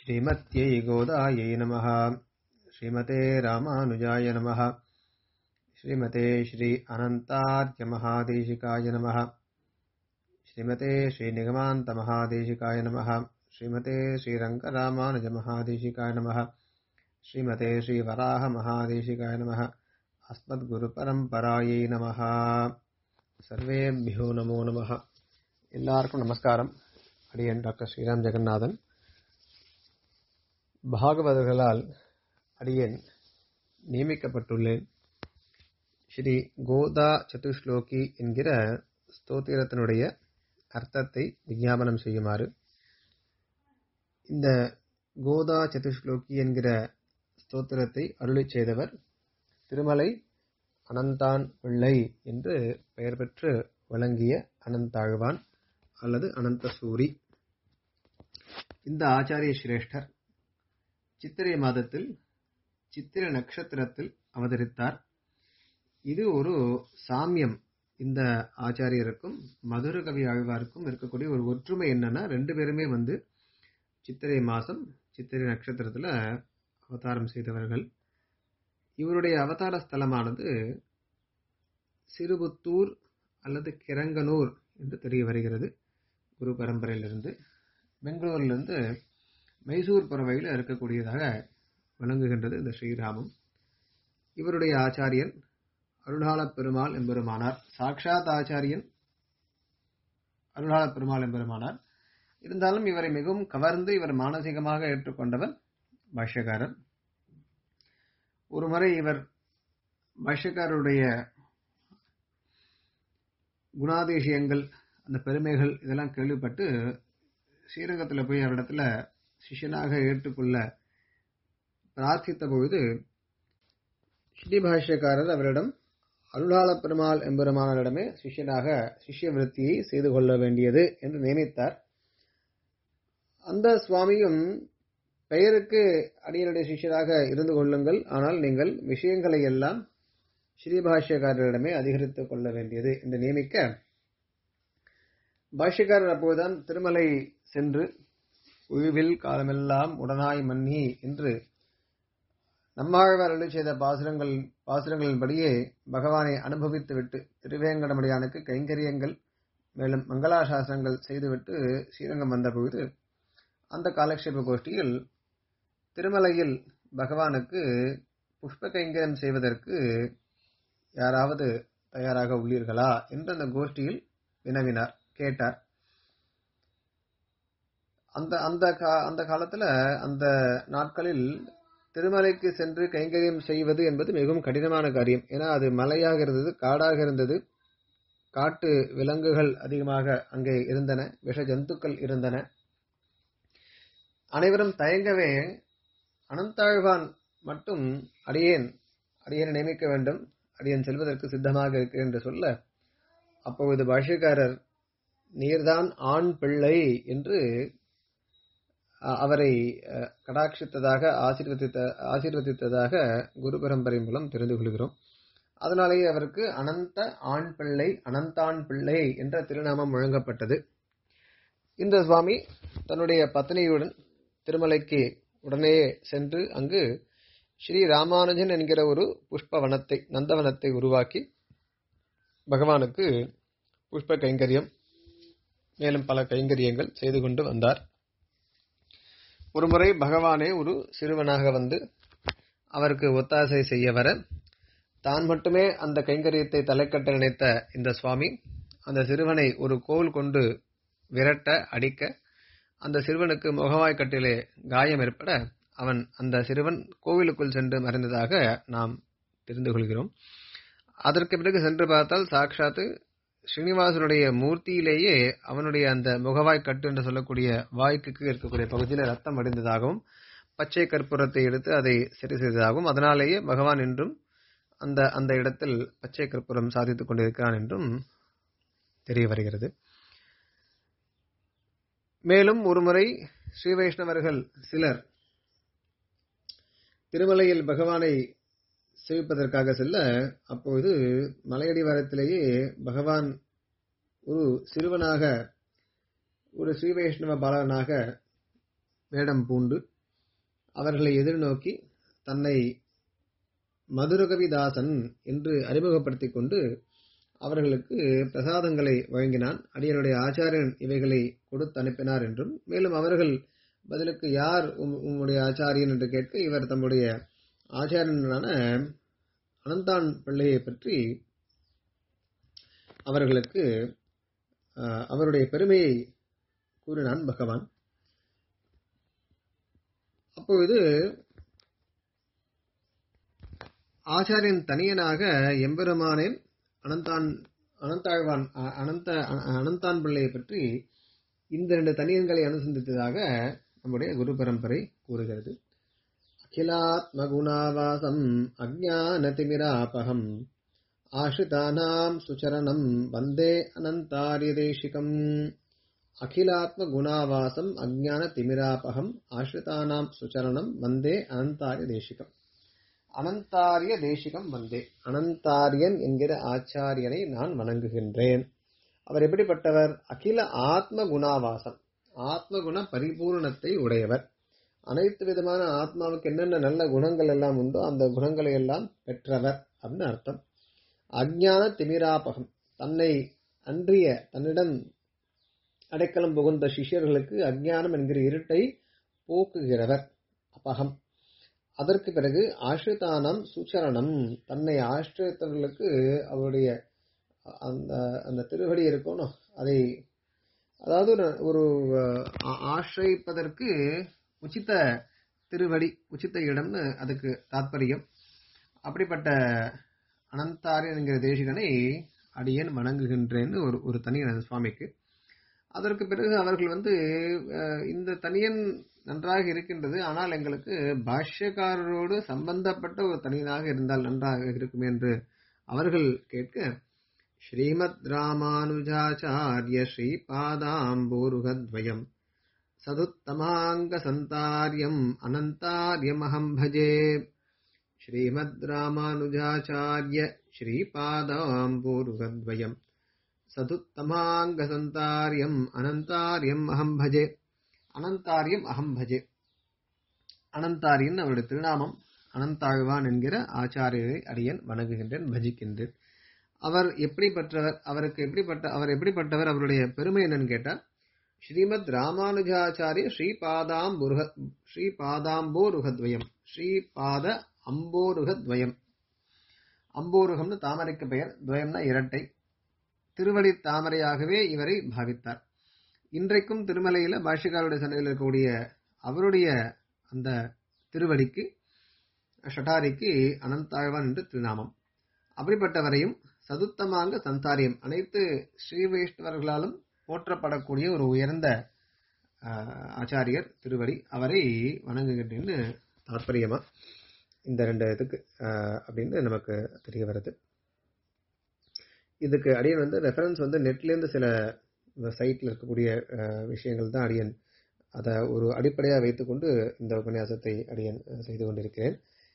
श्रीमत्यै गोदायै नमः श्रीमते रामानुजाय नमः श्रीमते श्री अनन्तार्यमहादेशिकाय नमः श्रीमते श्रीनिगमान्तमहादेशिकाय नमः श्रीमते श्रीरङ्गरामानुजमहादेशिकाय नमः श्रीमते श्रीवराहमहादेशिकाय नमः अस्मद्गुरुपरम्परायै நமஹ சர்வேபியோ நமோ நமஹ எல்லாருக்கும் நமஸ்காரம் அடியன் டாக்டர் ஸ்ரீராம் ஜெகநாதன் பாகவதர்களால் அடியேன் நியமிக்கப்பட்டுள்ளேன் ஸ்ரீ கோதா சதுஸ்லோகி என்கிற ஸ்தோத்திரத்தினுடைய அர்த்தத்தை விஞ்ஞாபனம் செய்யுமாறு இந்த கோதா சதுஸ்லோகி என்கிற ஸ்தோத்திரத்தை அருளி செய்தவர் திருமலை அனந்தான் பிள்ளை என்று பெயர் பெற்று விளங்கிய அனந்தாழ்வான் அல்லது அனந்தசூரி இந்த ஆச்சாரிய சிரேஷ்டர் சித்திரை மாதத்தில் சித்திர நட்சத்திரத்தில் அவதரித்தார் இது ஒரு சாமியம் இந்த ஆச்சாரியருக்கும் மதுர கவி ஆழ்வாருக்கும் இருக்கக்கூடிய ஒரு ஒற்றுமை என்னன்னா ரெண்டு பேருமே வந்து சித்திரை மாசம் சித்திரை நட்சத்திரத்துல அவதாரம் செய்தவர்கள் இவருடைய அவதார ஸ்தலமானது சிறுபுத்தூர் அல்லது கிரங்கனூர் என்று தெரிய வருகிறது குரு பரம்பரையிலிருந்து பெங்களூரிலிருந்து மைசூர் புறவையில் இருக்கக்கூடியதாக விளங்குகின்றது இந்த ஸ்ரீராமம் இவருடைய ஆச்சாரியன் அருளாள பெருமாள் எம்பெருமானார் சாக்ஷாத் ஆச்சாரியன் அருளாள பெருமாள் எம்பெருமானார் இருந்தாலும் இவரை மிகவும் கவர்ந்து இவர் மானசீகமாக ஏற்றுக்கொண்டவர் பாஷ்யக்காரர் ஒரு முறை இவர் பாஷ்யக்காரருடைய குணாதிசயங்கள் அந்த பெருமைகள் இதெல்லாம் கேள்விப்பட்டு ஸ்ரீரங்கத்தில் போய் அவரிடத்துல சிஷ்யனாக ஏற்றுக்கொள்ள பிரார்த்தித்த பொழுது ஸ்ரீ பாஷ்யக்காரர் அவரிடம் அருளாள பெருமாள் எம்பெருமானரிடமே சிஷ்யனாக சிஷ்ய விருத்தியை செய்து கொள்ள வேண்டியது என்று நியமித்தார் அந்த சுவாமியும் பெயருக்கு அடியனுடைய சிஷ்யராக இருந்து கொள்ளுங்கள் ஆனால் நீங்கள் விஷயங்களை எல்லாம் ஸ்ரீபாஷ்யக்காரரிடமே அதிகரித்துக் கொள்ள வேண்டியது என்று நியமிக்க பாஷ்யக்காரர் அப்போதுதான் திருமலை சென்று உழுவில் காலமெல்லாம் உடனாய் மன்னி என்று நம்மாழ்வார் அருளி செய்த பாசுரங்கள் பாசுரங்களின்படியே பகவானை அனுபவித்துவிட்டு திருவேங்கடமுடியானுக்கு கைங்கரியங்கள் மேலும் மங்களாசாசனங்கள் செய்துவிட்டு ஸ்ரீரங்கம் வந்தபொழுது அந்த காலக்ஷேப கோஷ்டியில் திருமலையில் பகவானுக்கு புஷ்ப கைங்கரியம் செய்வதற்கு யாராவது தயாராக உள்ளீர்களா என்று அந்த கோஷ்டியில் வினவினார் கேட்டார் அந்த அந்த அந்த காலத்துல அந்த நாட்களில் திருமலைக்கு சென்று கைங்கரியம் செய்வது என்பது மிகவும் கடினமான காரியம் ஏன்னா அது மலையாக இருந்தது காடாக இருந்தது காட்டு விலங்குகள் அதிகமாக அங்கே இருந்தன விஷ ஜந்துக்கள் இருந்தன அனைவரும் தயங்கவே அனந்தாழ்வான் மட்டும் அடியேன் அடியேனை நியமிக்க வேண்டும் அடியேன் செல்வதற்கு சித்தமாக இருக்கிறேன் என்று சொல்ல அப்பொழுது பாஷ்யக்காரர் நீர்தான் ஆண் பிள்ளை என்று அவரை கடாட்சித்ததாக ஆசீர்வதித்த ஆசீர்வதித்ததாக குரு பரம்பரை மூலம் தெரிந்து கொள்கிறோம் அதனாலேயே அவருக்கு அனந்த ஆண் பிள்ளை அனந்தான் பிள்ளை என்ற திருநாமம் வழங்கப்பட்டது இந்த சுவாமி தன்னுடைய பத்னியுடன் திருமலைக்கு உடனே சென்று அங்கு ஸ்ரீ ராமானுஜன் என்கிற ஒரு புஷ்பவனத்தை நந்தவனத்தை உருவாக்கி பகவானுக்கு புஷ்ப கைங்கரியம் மேலும் பல கைங்கரியங்கள் செய்து கொண்டு வந்தார் ஒருமுறை பகவானே ஒரு சிறுவனாக வந்து அவருக்கு ஒத்தாசை செய்ய வர தான் மட்டுமே அந்த கைங்கரியத்தை தலைக்கட்ட நினைத்த இந்த சுவாமி அந்த சிறுவனை ஒரு கோல் கொண்டு விரட்ட அடிக்க அந்த சிறுவனுக்கு முகவாய்க்கட்டிலே காயம் ஏற்பட அவன் அந்த சிறுவன் கோவிலுக்குள் சென்று மறைந்ததாக நாம் தெரிந்து கொள்கிறோம் அதற்கு பிறகு சென்று பார்த்தால் சாட்சாத்து ஸ்ரீனிவாசனுடைய மூர்த்தியிலேயே அவனுடைய அந்த முகவாய் கட்டு என்று சொல்லக்கூடிய வாய்க்கு இருக்கக்கூடிய பகுதியில் ரத்தம் அடைந்ததாகவும் பச்சை கற்பூரத்தை எடுத்து அதை சரி செய்ததாகவும் அதனாலேயே பகவான் என்றும் அந்த அந்த இடத்தில் பச்சை கற்பூரம் சாதித்துக் கொண்டிருக்கிறான் என்றும் தெரிய வருகிறது மேலும் ஒருமுறை ஸ்ரீ வைஷ்ணவர்கள் சிலர் திருமலையில் பகவானை சேவிப்பதற்காக செல்ல அப்பொழுது மலையடிவாரத்திலேயே பகவான் ஒரு சிறுவனாக ஒரு ஸ்ரீ வைஷ்ணவ பாலகனாக வேடம் பூண்டு அவர்களை எதிர்நோக்கி தன்னை மதுரகவிதாசன் என்று அறிமுகப்படுத்திக் கொண்டு அவர்களுக்கு பிரசாதங்களை வழங்கினான் அடியனுடைய ஆச்சாரியன் இவைகளை கொடுத்து அனுப்பினார் என்றும் மேலும் அவர்கள் பதிலுக்கு யார் உம்முடைய ஆச்சாரியன் என்று கேட்க இவர் தம்முடைய ஆச்சாரியனான அனந்தான் பிள்ளையை பற்றி அவர்களுக்கு அவருடைய பெருமையை கூறினான் பகவான் அப்பொழுது ஆச்சாரியன் தனியனாக எம்பெருமானேன் அனந்தான் அனந்தாழ்வான் அனந்த அனந்தான் பிள்ளையை பற்றி இந்த ரெண்டு தனியன்களை அனுசந்தித்ததாக நம்முடைய குரு பரம்பரை கூறுகிறது அகிலாத்ம குணாவாசம் அஜானதிமிராபகம் ஆஷிதானாம் சுச்சரணம் வந்தே அனந்தாரிய தேசிகம் அகிலாத்ம குணாவாசம் அஜான திமிராபகம் ஆஷ்ரிதானாம் சுச்சரணம் வந்தே அனந்தாரிய தேசிகம் அனந்தாரிய தேசிகம் வந்தே அனந்தாரியன் என்கிற ஆச்சாரியனை நான் வணங்குகின்றேன் அவர் எப்படிப்பட்டவர் அகில ஆத்ம குணாவாசம் ஆத்ம குண பரிபூர்ணத்தை உடையவர் அனைத்து விதமான ஆத்மாவுக்கு என்னென்ன நல்ல குணங்கள் எல்லாம் உண்டோ அந்த குணங்களை எல்லாம் பெற்றவர் அப்படின்னு அர்த்தம் அஜான திமிராபகம் தன்னை அன்றிய தன்னிடம் அடைக்கலம் புகுந்த சிஷ்யர்களுக்கு அஜ்ஞானம் என்கிற இருட்டை போக்குகிறவர் அபகம் அதற்கு பிறகு ஆஷ்ரிதானம் சுச்சரணம் தன்னை ஆஷ்ரித்தவர்களுக்கு அவருடைய அந்த அந்த திருவடி இருக்கணும் அதை அதாவது ஒரு ஆශ්‍රயிப்பதற்கு உச்சித்த திருவடி உச்சித்த இடம்னு அதுக்கு தாத்பரியம் அப்படிப்பட்ட அனந்தாரியன் என்கிற தேசிகனை அடியேன் வணங்குகின்றேன்னு ஒரு ஒரு தனியன் சுவாமிக்கு அதற்கு பிறகு அவர்கள் வந்து இந்த தனியன் நன்றாக இருக்கின்றது ஆனால் எங்களுக்கு பாஷ்யக்காரரோடு சம்பந்தப்பட்ட ஒரு தனியனாக இருந்தால் நன்றாக இருக்கும் என்று அவர்கள் கேட்க ஸ்ரீமத் ராமானுஜாச்சாரிய ஸ்ரீபாதாம்பூருகத்வயம் சதுத்தமாங்க சந்தாரியம் அனந்தாரியமஹம் பஜே ஸ்ரீமத் ராமானுஜாச்சாரிய ஸ்ரீபாதாம்பூருகத்வயம் சதுத்தமாங்க சந்தாரியம் அனந்தாரியம் அகம் பஜே அனந்தாரியம் அகம் பஜே அனந்தாரியன் அவருடைய திருநாமம் அனந்தாழ்வான் என்கிற ஆச்சாரியரை அடியன் வணங்குகின்றேன் பஜிக்கின்றேன் அவர் எப்படிப்பட்டவர் அவருக்கு எப்படிப்பட்ட அவர் எப்படிப்பட்டவர் அவருடைய பெருமை என்னன்னு கேட்டால் ஸ்ரீமத் ராமானுஜாச்சாரிய ஸ்ரீபாதாம்புருக ஸ்ரீபாதாம்போருகத்வயம் ஸ்ரீபாத அம்போருகத்வயம் அம்போருகம்னு தாமரைக்கு பெயர் துவயம்னா இரட்டை திருவடி தாமரையாகவே இவரை பாவித்தார் இன்றைக்கும் திருமலையில பாஷிகாருடைய சந்தையில் இருக்கக்கூடிய அவருடைய அந்த திருவடிக்கு ஷட்டாரிக்கு அனந்தாழ்வான் என்று திருநாமம் அப்படிப்பட்டவரையும் சதுத்தமாங்க சந்தாரியம் அனைத்து ஸ்ரீ வைஷ்ணவர்களாலும் போற்றப்படக்கூடிய ஒரு உயர்ந்த ஆச்சாரியர் திருவடி அவரை வணங்குகின்றேன்னு தாற்பயமா இந்த ரெண்டு இதுக்கு அப்படின்னு நமக்கு தெரிய வருது இதுக்கு அடியன் வந்து ரெஃபரன்ஸ் வந்து நெட்லேருந்து சில சைட்டில் இருக்கக்கூடிய விஷயங்கள் தான் அடியன் அதை ஒரு அடிப்படையாக வைத்துக்கொண்டு இந்த உபன்யாசத்தை அடியன் செய்து கொண்டிருக்கிறேன்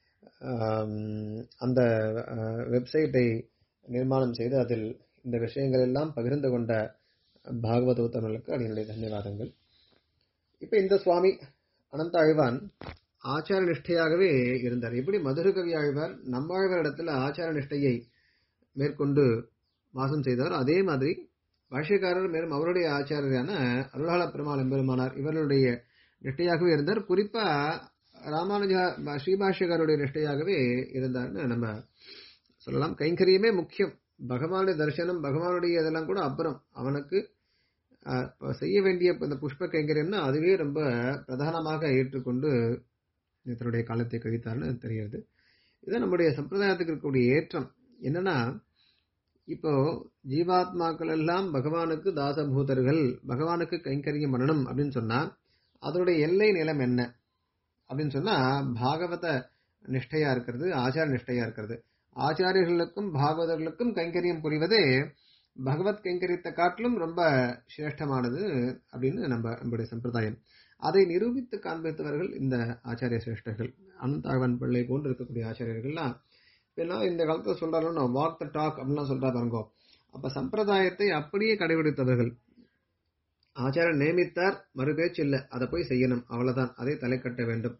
அந்த வெப்சைட்டை நிர்மாணம் செய்து அதில் இந்த விஷயங்கள் எல்லாம் பகிர்ந்து கொண்ட பாகவத உத்தமர்களுக்கு அடியனுடைய தன்யவாதங்கள் இப்போ இந்த சுவாமி அனந்த ஆழ்வான் ஆச்சார நிஷ்டையாகவே இருந்தார் எப்படி மதுரகவி ஆழ்வார் நம்மாழ்வார் இடத்துல ஆச்சார நிஷ்டையை மேற்கொண்டு வாசம் செய்தார் அதே மாதிரி பாஷ்யக்காரர் மேலும் அவருடைய ஆச்சாரியரான அருளாள பெருமாள் எம்பெருமானார் இவர்களுடைய நிஷ்டையாகவே இருந்தார் குறிப்பா ராமானுஜா ஸ்ரீபாஷ்யக்காரருடைய நிஷ்டையாகவே இருந்தார்னு நம்ம சொல்லலாம் கைங்கரியமே முக்கியம் பகவானுடைய தரிசனம் பகவானுடைய இதெல்லாம் கூட அப்புறம் அவனுக்கு செய்ய வேண்டிய இந்த புஷ்ப கைங்கரியம்னா அதுவே ரொம்ப பிரதானமாக ஏற்றுக்கொண்டு தன்னுடைய காலத்தை கழித்தார்னு தெரிகிறது இது நம்முடைய சம்பிரதாயத்துக்கு இருக்கக்கூடிய ஏற்றம் என்னன்னா இப்போ ஜீவாத்மாக்கள் எல்லாம் பகவானுக்கு தாசபூதர்கள் பகவானுக்கு கைங்கரியம் பண்ணணும் அப்படின்னு சொன்னா அதனுடைய எல்லை நிலம் என்ன அப்படின்னு சொன்னா பாகவத நிஷ்டையா இருக்கிறது ஆச்சார நிஷ்டையா இருக்கிறது ஆச்சாரியர்களுக்கும் பாகவதர்களுக்கும் கைங்கரியம் புரிவதே பகவத் கைங்கரியத்தை காட்டிலும் ரொம்ப சிரேஷ்டமானது அப்படின்னு நம்ம நம்முடைய சம்பிரதாயம் அதை நிரூபித்து காண்பித்தவர்கள் இந்த ஆச்சாரிய சிரேஷ்டர்கள் அனந்தாழ்வன் பிள்ளை போன்று இருக்கக்கூடிய ஆச்சாரியர்கள்லாம் எல்லாம் இந்த காலத்தில் சொல்றாங்க வாக் த டாக் அப்படின்லாம் சொல்றா பாருங்கோ அப்ப சம்பிரதாயத்தை அப்படியே கடைபிடித்தவர்கள் ஆச்சாரன் நியமித்தார் மறுபேச்சு இல்லை அதை போய் செய்யணும் அவ்வளவுதான் அதை தலை கட்ட வேண்டும்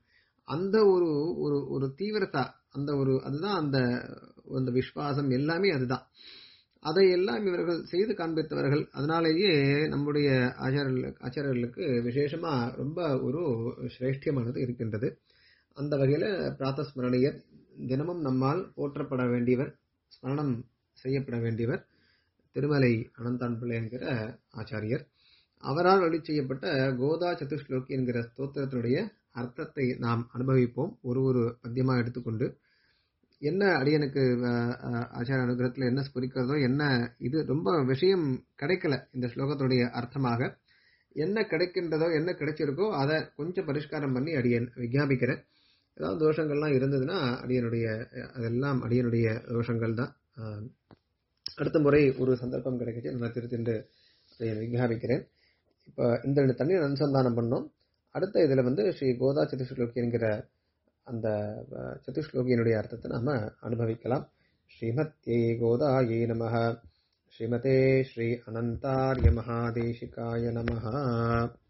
அந்த ஒரு ஒரு ஒரு தீவிரதா அந்த ஒரு அதுதான் அந்த அந்த விஸ்வாசம் எல்லாமே அதுதான் அதை எல்லாம் இவர்கள் செய்து காண்பித்தவர்கள் அதனாலேயே நம்முடைய ஆச்சாரியர்களுக்கு ஆச்சாரியர்களுக்கு விசேஷமா ரொம்ப ஒரு சிரேஷ்டியமானது இருக்கின்றது அந்த வகையில பிராத்தஸ்மரணியர் தினமும் நம்மால் போற்றப்பட வேண்டியவர் ஸ்மரணம் செய்யப்பட வேண்டியவர் திருமலை அனந்தான் பிள்ளை என்கிற ஆச்சாரியர் அவரால் வழி செய்யப்பட்ட கோதா சதுஸ்லோகி என்கிற ஸ்தோத்திரத்தினுடைய அர்த்தத்தை நாம் அனுபவிப்போம் ஒரு ஒரு பத்தியமாக எடுத்துக்கொண்டு என்ன அடியனுக்கு ஆச்சார அனுகிரகத்தில் என்ன ஸ்புரிக்கிறதோ என்ன இது ரொம்ப விஷயம் கிடைக்கல இந்த ஸ்லோகத்துடைய அர்த்தமாக என்ன கிடைக்கின்றதோ என்ன கிடைச்சிருக்கோ அதை கொஞ்சம் பரிஷ்காரம் பண்ணி அடியன் விஜாபிக்கிறேன் ஏதாவது தோஷங்கள்லாம் இருந்ததுன்னா அடியனுடைய அதெல்லாம் அடியனுடைய தோஷங்கள் தான் அடுத்த முறை ஒரு சந்தர்ப்பம் கிடைக்கிச்சு நான் திருத்தின்று அடியன் விஜாபிக்கிறேன் இப்போ இந்த ரெண்டு தண்ணீர் அனுசந்தானம் பண்ணோம் அடுத்த இதில் வந்து ஸ்ரீ கோதா சதுஸ்லோகி என்கிற அந்த சதுஸ்லோகியினுடைய அர்த்தத்தை நாம அனுபவிக்கலாம் ஸ்ரீமத்யே கோதாயே நம ஸ்ரீமதே ஸ்ரீ அனந்தாரிய மகாதேசிகாய நம